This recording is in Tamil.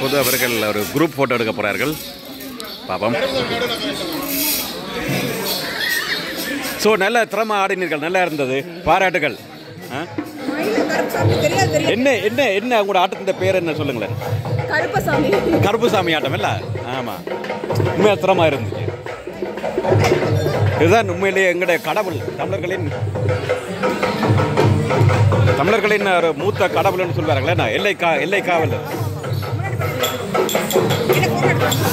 இப்போது அவர்கள் ஒரு குரூப் ஃபோட்டோ எடுக்க போகிறார்கள் பாப்போம் ஸோ நல்ல திறமை ஆடினீர்கள் நல்லா இருந்தது பாராட்டுகள் ஆ? என்ன என்ன என்ன உங்களோட ஆட்டத்தின் பேர் என்ன சொல்லுங்களேன் கருப்பசாமி கருப்புசாமி ஆட்டம் இல்ல ஆமாம் உண்மையாக திறமா இருந்துச்சு இதுதான் உண்மையிலேயே எங்களுடைய கடவுள் தமிழர்களின் தமிழர்களின் ஒரு மூத்த கடவுள்னு சொல்வார்களே என்ன எல்லை கா எல்லை காவல்